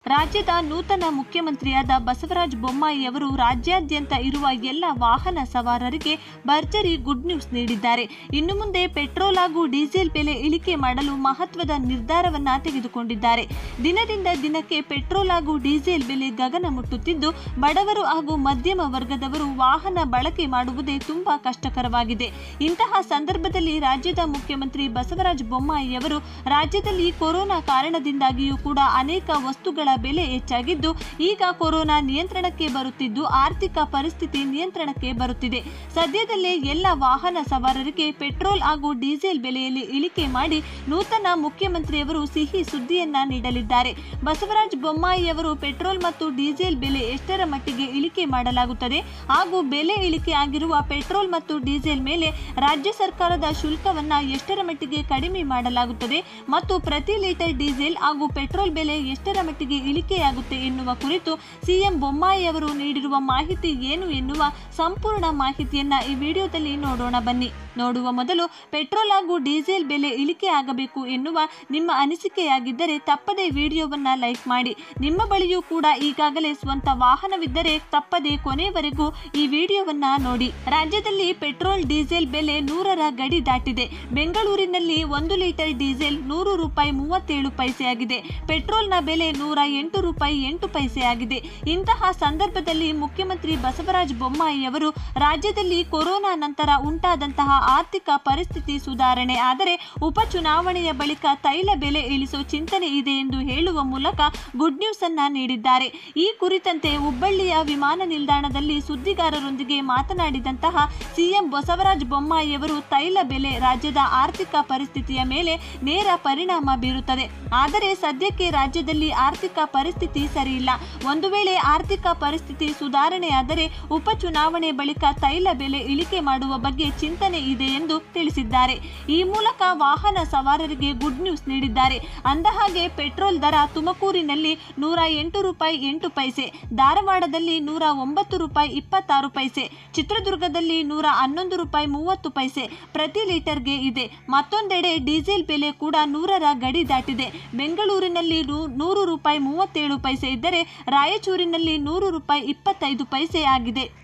ರಾಜ್ಯದ ನೂತನ ಮುಖ್ಯಮಂತ್ರಿಯಾದ ಬಸವರಾಜ ಬೊಮ್ಮಾಯಿ ಅವರು ರಾಜ್ಯಾದ್ಯಂತ ಇರುವ ಎಲ್ಲ ವಾಹನ ಸವಾರರಿಗೆ ಭರ್ಜರಿ ಗುಡ್ ನ್ಯೂಸ್ ನೀಡಿದ್ದಾರೆ ಇನ್ನು ಮುಂದೆ ಪೆಟ್ರೋಲ್ ಹಾಗೂ ಡೀಸೆಲ್ ಬೆಲೆ ಇಳಿಕೆ ಮಾಡಲು ಮಹತ್ವದ ನಿರ್ಧಾರವನ್ನ ತೆಗೆದುಕೊಂಡಿದ್ದಾರೆ ದಿನದಿಂದ ದಿನಕ್ಕೆ ಪೆಟ್ರೋಲ್ ಹಾಗೂ ಡೀಸೆಲ್ ಬೆಲೆ ಗಗನ ಮುಟ್ಟುತ್ತಿದ್ದು ಬಡವರು ಹಾಗೂ ಮಧ್ಯಮ ವರ್ಗದವರು ವಾಹನ ಬಳಕೆ ಮಾಡುವುದೇ ತುಂಬಾ ಕಷ್ಟಕರವಾಗಿದೆ ಇಂತಹ ಸಂದರ್ಭದಲ್ಲಿ ರಾಜ್ಯದ ಮುಖ್ಯಮಂತ್ರಿ ಬಸವರಾಜ ಬೊಮ್ಮಾಯಿ ಅವರು ರಾಜ್ಯದಲ್ಲಿ ಕೊರೋನಾ ಕಾರಣದಿಂದಾಗಿಯೂ ಕೂಡ ಅನೇಕ ವಸ್ತುಗಳ ಬೆಲೆ ಹೆಚ್ಚಾಗಿದ್ದು ಈಗ ಕೊರೋನಾ ನಿಯಂತ್ರಣಕ್ಕೆ ಬರುತ್ತಿದ್ದು ಆರ್ಥಿಕ ಪರಿಸ್ಥಿತಿ ನಿಯಂತ್ರಣಕ್ಕೆ ಬರುತ್ತಿದೆ ಸದ್ಯದಲ್ಲೇ ಎಲ್ಲ ವಾಹನ ಸವಾರರಿಗೆ ಪೆಟ್ರೋಲ್ ಹಾಗೂ ಡೀಸೆಲ್ ಬೆಲೆಯಲ್ಲಿ ಇಳಿಕೆ ಮಾಡಿ ನೂತನ ಮುಖ್ಯಮಂತ್ರಿಯವರು ಸಿಹಿ ಸುದ್ದಿಯನ್ನ ನೀಡಲಿದ್ದಾರೆ ಬಸವರಾಜ ಬೊಮ್ಮಾಯಿ ಅವರು ಪೆಟ್ರೋಲ್ ಮತ್ತು ಡೀಸೆಲ್ ಬೆಲೆ ಎಷ್ಟರ ಮಟ್ಟಿಗೆ ಇಳಿಕೆ ಮಾಡಲಾಗುತ್ತದೆ ಹಾಗೂ ಬೆಲೆ ಇಳಿಕೆ ಆಗಿರುವ ಪೆಟ್ರೋಲ್ ಮತ್ತು ಡೀಸೆಲ್ ಮೇಲೆ ರಾಜ್ಯ ಸರ್ಕಾರದ ಶುಲ್ಕವನ್ನ ಎಷ್ಟರ ಮಟ್ಟಿಗೆ ಕಡಿಮೆ ಮಾಡಲಾಗುತ್ತದೆ ಮತ್ತು ಪ್ರತಿ ಲೀಟರ್ ಡೀಸೆಲ್ ಹಾಗೂ ಪೆಟ್ರೋಲ್ ಬೆಲೆ ಎಷ್ಟರ ಮಟ್ಟಿಗೆ ಇಳಿಕೆಯಾಗುತ್ತೆ ಎನ್ನುವ ಕುರಿತು ಸಿಎಂ ಬೊಮ್ಮಾಯಿ ಅವರು ನೀಡಿರುವ ಮಾಹಿತಿ ಏನು ಎನ್ನುವ ಸಂಪೂರ್ಣ ಮಾಹಿತಿಯನ್ನ ಈ ವಿಡಿಯೋದಲ್ಲಿ ನೋಡೋಣ ಬನ್ನಿ ನೋಡುವ ಮೊದಲು ಪೆಟ್ರೋಲ್ ಹಾಗೂ ಡೀಸೆಲ್ ಬೆಲೆ ಇಳಿಕೆ ಆಗಬೇಕು ಎನ್ನುವ ನಿಮ್ಮ ಅನಿಸಿಕೆಯಾಗಿದ್ದರೆ ತಪ್ಪದೇ ವಿಡಿಯೋವನ್ನ ಲೈಕ್ ಮಾಡಿ ನಿಮ್ಮ ಬಳಿಯೂ ಕೂಡ ಈಗಾಗಲೇ ಸ್ವಂತ ವಾಹನವಿದ್ದರೆ ತಪ್ಪದೇ ಕೊನೆವರೆಗೂ ಈ ವಿಡಿಯೋವನ್ನ ನೋಡಿ ರಾಜ್ಯದಲ್ಲಿ ಪೆಟ್ರೋಲ್ ಡೀಸೆಲ್ ಬೆಲೆ ನೂರರ ಗಡಿ ದಾಟಿದೆ ಬೆಂಗಳೂರಿನಲ್ಲಿ ಒಂದು ಲೀಟರ್ ಡೀಸೆಲ್ ನೂರು ರೂಪಾಯಿ ಮೂವತ್ತೇಳು ಪೈಸೆ ಆಗಿದೆ ಪೆಟ್ರೋಲ್ನ ಬೆಲೆ ನೂರ ಎಂಟು ರೂಪಾಯಿ ಎಂಟು ಪೈಸೆ ಆಗಿದೆ ಇಂತಹ ಸಂದರ್ಭದಲ್ಲಿ ಮುಖ್ಯಮಂತ್ರಿ ಬಸವರಾಜ ಬೊಮ್ಮಾಯಿ ಅವರು ರಾಜ್ಯದಲ್ಲಿ ಕೊರೋನಾ ನಂತರ ಉಂಟಾದಂತಹ ಆರ್ಥಿಕ ಪರಿಸ್ಥಿತಿ ಸುಧಾರಣೆ ಆದರೆ ಉಪಚುನಾವಣೆಯ ಬಳಿಕ ತೈಲ ಬೆಲೆ ಇಳಿಸೋ ಚಿಂತನೆ ಇದೆ ಎಂದು ಹೇಳುವ ಮೂಲಕ ಗುಡ್ ನ್ಯೂಸ್ ಅನ್ನ ನೀಡಿದ್ದಾರೆ ಈ ಕುರಿತಂತೆ ಹುಬ್ಬಳ್ಳಿಯ ವಿಮಾನ ನಿಲ್ದಾಣದಲ್ಲಿ ಸುದ್ದಿಗಾರರೊಂದಿಗೆ ಮಾತನಾಡಿದಂತಹ ಸಿಎಂ ಬಸವರಾಜ ಬೊಮ್ಮಾಯಿ ಅವರು ತೈಲ ಬೆಲೆ ರಾಜ್ಯದ ಆರ್ಥಿಕ ಪರಿಸ್ಥಿತಿಯ ಮೇಲೆ ನೇರ ಪರಿಣಾಮ ಬೀರುತ್ತದೆ ಆದರೆ ಸದ್ಯಕ್ಕೆ ರಾಜ್ಯದಲ್ಲಿ ಆರ್ಥಿಕ ಪರಿಸ್ಥಿತಿ ಸರಿಯಿಲ್ಲ ಒಂದು ವೇಳೆ ಆರ್ಥಿಕ ಪರಿಸ್ಥಿತಿ ಸುಧಾರಣೆಯಾದರೆ ಉಪಚುನಾವಣೆ ಬಳಿಕ ತೈಲ ಬೆಲೆ ಇಳಿಕೆ ಮಾಡುವ ಬಗ್ಗೆ ಚಿಂತನೆ ಇದೆ ಎಂದು ತಿಳಿಸಿದ್ದಾರೆ ಈ ಮೂಲಕ ವಾಹನ ಸವಾರರಿಗೆ ಗುಡ್ ನ್ಯೂಸ್ ನೀಡಿದ್ದಾರೆ ಅಂದಹಾಗೆ ಪೆಟ್ರೋಲ್ ದರ ತುಮಕೂರಿನಲ್ಲಿ ನೂರ ಎಂಟು ರೂಪಾಯಿ ಎಂಟು ಪೈಸೆ ಧಾರವಾಡದಲ್ಲಿ ನೂರ ಒಂಬತ್ತು ರೂಪಾಯಿ ಇಪ್ಪತ್ತಾರು ಪೈಸೆ ಚಿತ್ರದುರ್ಗದಲ್ಲಿ ನೂರ ಹನ್ನೊಂದು ರೂಪಾಯಿ ಮೂವತ್ತು ಪೈಸೆ ಪ್ರತಿ ಲೀಟರ್ಗೆ ಇದೆ ಮತ್ತೊಂದೆಡೆ ಡೀಸೆಲ್ ಬೆಲೆ ಕೂಡ ನೂರರ ಗಡಿ ದಾಟಿದೆ ಬೆಂಗಳೂರಿನಲ್ಲಿ ನೂ- ನೂರು ರೂಪಾಯಿ ಮೂವತ್ತೇಳು ಪೈಸೆ ಇದ್ದರೆ ರಾಯಚೂರಿನಲ್ಲಿ ನೂರು ರೂಪಾಯಿ ಇಪ್ಪತ್ತೈದು ಪೈಸೆ ಆಗಿದೆ